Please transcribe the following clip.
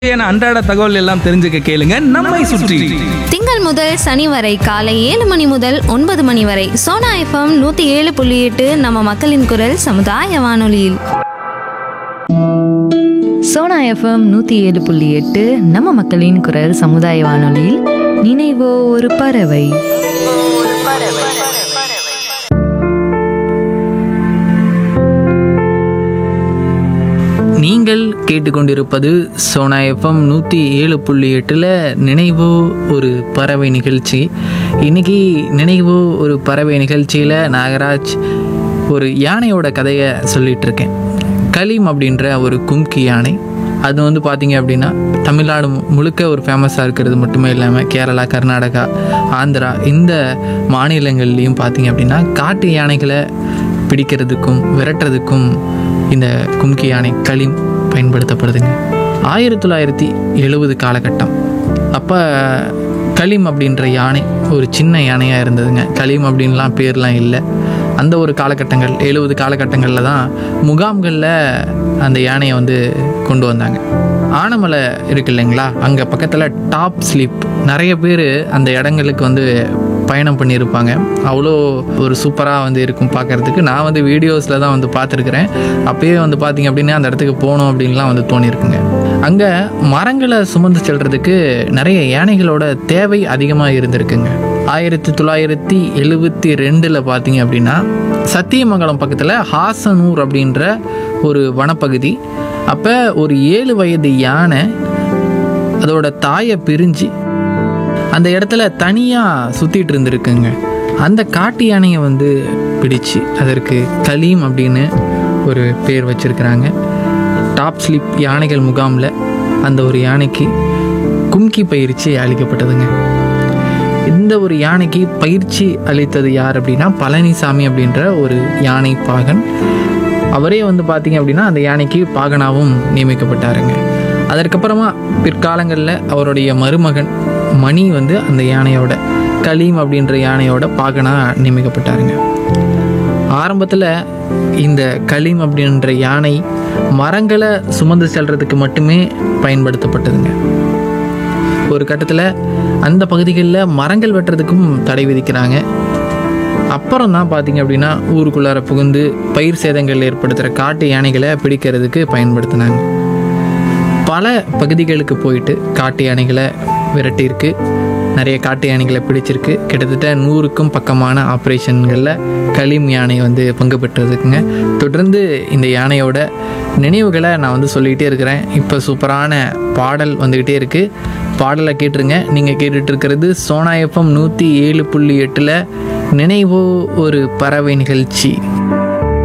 என அன்றாட தகவல் எல்லாம் தெரிஞ்சுக்க கேளுங்க நம்மை சுற்றி திங்கள் முதல் சனி வரை காலை ஏழு மணி முதல் ஒன்பது மணி வரை சோனா எஃப்எம் நூற்றி ஏழு புள்ளி எட்டு நம்ம மக்களின் குரல் சமுதாய வானொலியில் சோனா எஃப்எம் நூற்றி ஏழு புள்ளி எட்டு நம்ம மக்களின் குரல் சமுதாய வானொலியில் நினைவோ ஒரு பறவை நீங்கள் கேட்டுக்கொண்டிருப்பது சோனா எஃப்எம் நூற்றி ஏழு புள்ளி எட்டில் நினைவோ ஒரு பறவை நிகழ்ச்சி இன்னைக்கு நினைவோ ஒரு பறவை நிகழ்ச்சியில் நாகராஜ் ஒரு யானையோட கதையை சொல்லிட்டு இருக்கேன் கலீம் அப்படின்ற ஒரு கும்கி யானை அது வந்து பார்த்தீங்க அப்படின்னா தமிழ்நாடு மு- முழுக்க ஒரு ஃபேமஸாக இருக்கிறது மட்டுமே இல்லாமல் கேரளா கர்நாடகா ஆந்திரா இந்த மாநிலங்கள்லேயும் பார்த்தீங்க அப்படின்னா காட்டு யானைகளை பிடிக்கிறதுக்கும் விரட்டுறதுக்கும் இந்த கும்கி யானை களீம் பயன்படுத்தப்படுதுங்க ஆயிரத்தி தொள்ளாயிரத்தி எழுபது காலகட்டம் அப்போ களீம் அப்படின்ற யானை ஒரு சின்ன யானையாக இருந்ததுங்க களீம் அப்படின்லாம் பேர்லாம் இல்லை அந்த ஒரு காலகட்டங்கள் எழுபது காலகட்டங்களில் தான் முகாம்களில் அந்த யானையை வந்து கொண்டு வந்தாங்க ஆனமலை இருக்கு இல்லைங்களா அங்கே பக்கத்தில் டாப் ஸ்லீப் நிறைய பேர் அந்த இடங்களுக்கு வந்து பயணம் பண்ணியிருப்பாங்க அவ்வளோ ஒரு சூப்பராக வந்து இருக்கும் பார்க்கறதுக்கு நான் வந்து வீடியோஸில் தான் வந்து பார்த்துருக்குறேன் அப்பயே வந்து பார்த்தீங்க அப்படின்னா அந்த இடத்துக்கு போகணும் அப்படின்லாம் வந்து தோணியிருக்குங்க அங்கே மரங்களை சுமந்து செல்றதுக்கு நிறைய யானைகளோட தேவை அதிகமாக இருந்திருக்குங்க ஆயிரத்தி தொள்ளாயிரத்தி எழுபத்தி ரெண்டில் பார்த்தீங்க அப்படின்னா சத்தியமங்கலம் பக்கத்தில் ஹாசனூர் அப்படின்ற ஒரு வனப்பகுதி அப்போ ஒரு ஏழு வயது யானை அதோட தாயை பிரிஞ்சு அந்த இடத்துல தனியாக சுற்றிட்டு இருந்திருக்குங்க அந்த காட்டு யானையை வந்து பிடிச்சு அதற்கு கலீம் அப்படின்னு ஒரு பேர் வச்சிருக்கிறாங்க டாப் ஸ்லிப் யானைகள் முகாமில் அந்த ஒரு யானைக்கு கும்கி பயிற்சி அளிக்கப்பட்டதுங்க இந்த ஒரு யானைக்கு பயிற்சி அளித்தது யார் அப்படின்னா பழனிசாமி அப்படின்ற ஒரு யானை பாகன் அவரே வந்து பார்த்தீங்க அப்படின்னா அந்த யானைக்கு பாகனாவும் நியமிக்கப்பட்டாருங்க அதற்கப்புறமா பிற்காலங்களில் அவருடைய மருமகன் மணி வந்து அந்த யானையோட கலீம் அப்படின்ற யானையோட பாகனா நியமிக்கப்பட்டாருங்க ஆரம்பத்தில் இந்த கலீம் அப்படின்ற யானை மரங்களை சுமந்து செல்றதுக்கு மட்டுமே பயன்படுத்தப்பட்டதுங்க ஒரு கட்டத்தில் அந்த பகுதிகளில் மரங்கள் வெட்டுறதுக்கும் தடை விதிக்கிறாங்க அப்புறம் தான் பார்த்தீங்க அப்படின்னா ஊருக்குள்ளார புகுந்து பயிர் சேதங்கள் ஏற்படுத்துகிற காட்டு யானைகளை பிடிக்கிறதுக்கு பயன்படுத்தினாங்க பல பகுதிகளுக்கு போயிட்டு காட்டு யானைகளை விரட்டியிருக்கு நிறைய காட்டு யானைகளை பிடிச்சிருக்கு கிட்டத்தட்ட நூறுக்கும் பக்கமான ஆப்ரேஷன்களில் களீம் யானை வந்து பங்கு பெற்றதுக்குங்க தொடர்ந்து இந்த யானையோட நினைவுகளை நான் வந்து சொல்லிக்கிட்டே இருக்கிறேன் இப்போ சூப்பரான பாடல் வந்துக்கிட்டே இருக்குது பாடலை கேட்டுருங்க நீங்கள் கேட்டுட்டு இருக்கிறது சோனா எஃப்எம் நூற்றி ஏழு புள்ளி எட்டில் நினைவோ ஒரு பறவை நிகழ்ச்சி